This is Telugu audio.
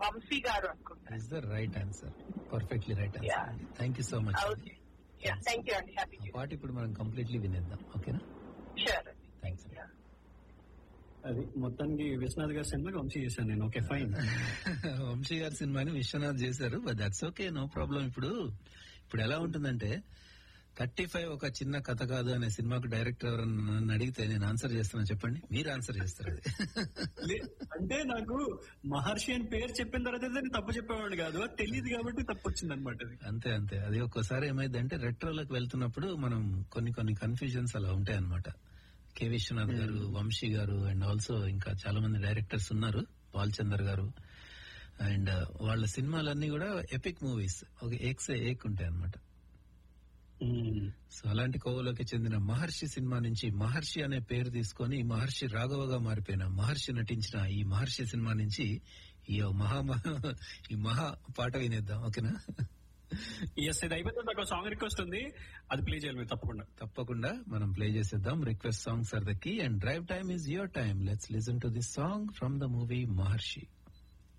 వంశీ గారు అనుకుంటా is the right answer perfectly right Yeah. Answer thank you so much okay thank you అండి హ్యాపీ పాట ఇప్పుడు మనం కంప్లీట్లీ వినేద్దాం ఓకేనా షూర్ థ్యాంక్స్ అది మొత్తానికి విశ్వనాథ్ గారి సినిమాకి వంశీ చేశాను నేను ఓకే ఫైన్ వంశీ గారి సినిమాని విశ్వనాథ్ చేశారు but that's okay no problem ఇప్పుడు ఇప్పుడు ఎలా ఉంటుందంటే థర్టీ ఫైవ్ ఒక చిన్న కథ కాదు అనే సినిమాకు డైరెక్టర్ ఎవరన్నా నన్ను అడిగితే నేను ఆన్సర్ చేస్తాను చెప్పండి మీరు ఆన్సర్ చేస్తారు అది లే- అంటే నాకు మహర్షి అని పేరు చెప్పిన తర్వాత అయితే నేను తప్పు చెప్పేవాడు కాదు అది తెలియదు కాబట్టి తప్పు వచ్చింది అనమాట అది అంతే అంతే అది ఒక్కోసారి ఏమైందంటే రెట్రోలకు వెళ్తున్నప్పుడు మనం కొన్ని కొన్ని కన్ఫ్యూజన్స్ అలా ఉంటాయి అనమాట కే విశ్వనాథ్ గారు వంశీ గారు అండ్ ఆల్సో ఇంకా చాలా మంది డైరెక్టర్స్ ఉన్నారు పాల్ చందర్ గారు అండ్ వాళ్ళ సినిమాలన్నీ కూడా ఎపిక్ మూవీస్ ఒక ఏక్ సే ఏక్ ఉంటాయి అనమాట మ్మ్. సో అలాంటి కోవలోకి చెందిన మహర్షి సినిమా నుంచి మహర్షి అనే పేరు తీసుకొని మహర్షి రాఘవగా మారిపోయిన మహర్షి నటించిన ఈ మహర్షి సినిమా నుంచి ఈ మహా ఈ మహా పాట వినేద్దాం ఓకేనా ఎస్ ఇది అయిపోతే నాకు సాంగ్ రిక్వెస్ట్ ఉంది అది ప్లే చేయాలి మీరు తప్పకుండా తప్పకుండా మనం ప్లే చేసేద్దాం request songs are the key and drive time is your time let's listen to this song from the movie Maharshi